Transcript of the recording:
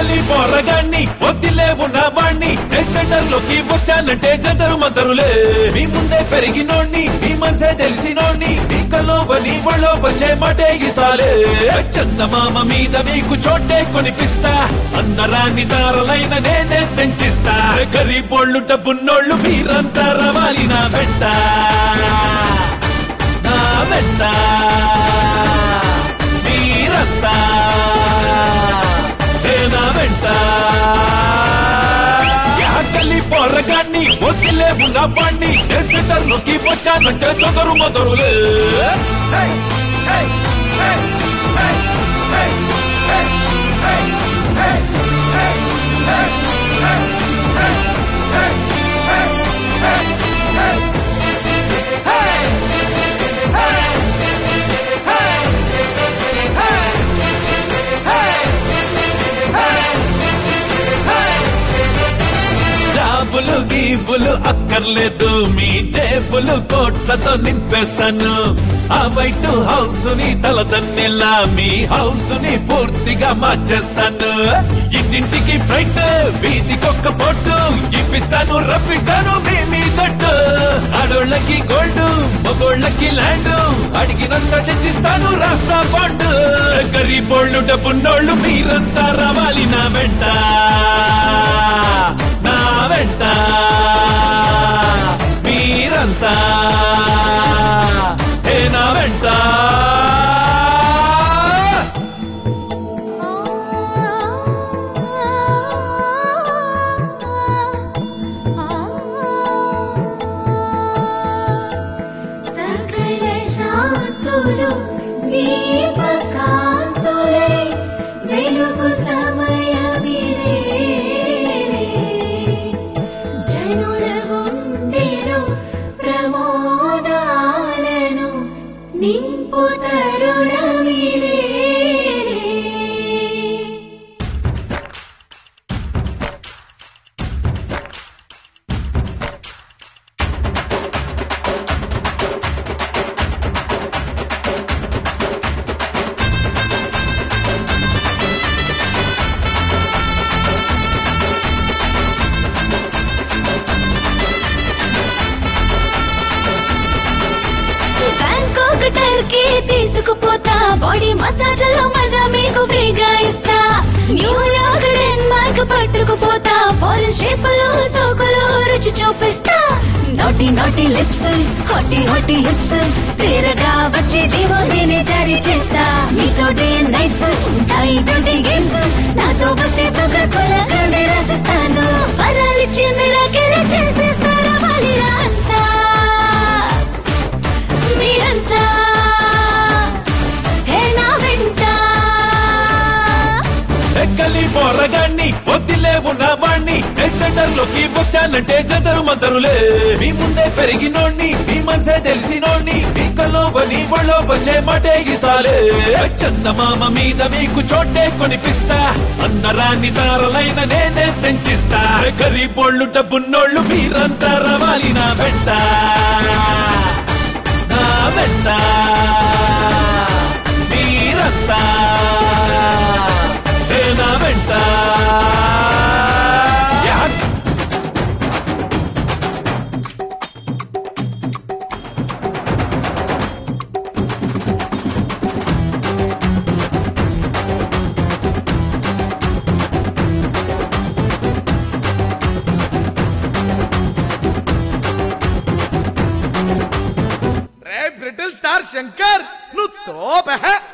ఎక్కలి పోరగాన్ని వద్దిలే ఉన్నవాణ్ణి centre లోకి వచ్చానంటే జంతరు మంతరులే మీ ముందే పెరిగినోణ్ణి మీ మనసే తెలిసినోణ్ణి మీ కలోబని ఒళ్ళో వచ్చే మాటే ఇస్తాలే చందమామ మీద మీకు చోటే కొనిపిస్తా అందరాన్ని తారలైన నేనే పెంచిస్తా గరీబోళ్ళు డబ్బున్నోళ్ళు మీరంతా రవాలి నా వెంట నా వెంట మీరంతా ఏ నా వెంట ఆకలి పొరగాన్ని వదిలే ఉన్న పండి సెంటర్ లోకి వచ్చానంటే చొగరు మొదరులే జాబులు గీబులు అక్కర్లేదు మీ జేబులు కోట్లతో నింపేస్తాను ఆ వైట్ హౌస్ ని తలదన్నెలా మీ హౌస్ ని పూర్తిగా మార్చేస్తాను ఇంటింటికి ఫ్రైట్ వీధికొక్క పొట్టు ఇప్పిస్తాను రప్పిస్తాను మీ మీ తట్టు ఆడోళ్ళకి గోల్డ్ మగోళ్ళకి ల్యాండ్ అడిగినంత తెచ్చిస్తాను రాస్తా బాండ్ గరీబోళ్ళు డబ్బున్నోళ్ళు మీరంతా రావాలి నా వెంట నా వెంట మీరంతా ఏ నా వెంట సకల శాంతులు దీపకాంతులై వెలుగు సమయమిదే జనుల గుండెలో ప్రమోదాలను నింపు తరుణమిదే బ్యాంకాక్ టర్కీ తీసుకుపోతా బాడీ మసాజ్ లో మజా మీకు ఫ్రీగా ఇస్తా న్యూయార్క్ డెన్మార్క్ పట్టుకుపోతా ఫారెన్ షేపులు సోకులు రుచి చూపిస్తా నోటి నోటి లిప్స్ హొట్టి హొట్టి హిప్స్ తీరగా వచ్చే జీవో నేనే జారీ చేస్తా నీతో డే నైట్స్ ఉంటాయి బ్యూటీ గేమ్స్ నాతో వస్తే సుఖ సులకండే రాసిస్తాను వరాలిచ్చి మిరాకిల్ చేసేస్తారా వాలిరా అంతా మీరంతా హే నా వెంట ఎక్కలి పోరగాన్ని వద్దిలే ఉన్నవాణ్ణి సెంటర్ లోకి వచ్చానంటే జంతరు మంతరులే మీ ముందే పెరిగినోణ్ణి మీ మనసే తెలిసినోణ్ణి మీ కలోబని ఒళ్ళో వచ్చే మాటే ఇస్తాలే చందమామ మీద మీకు చోటే కొనిపిస్తా అందరాన్ని తారలైన నేనే తెంచిస్తా గరీబోళ్ళు డబ్బున్నోళ్ళు మీరంతా రవాలి నా వెంట నా వెంట మీరంతా ఏ నా వెంట యా రే బ్రిటిల్ స్టార్ శంకర్ నువ్వు తోప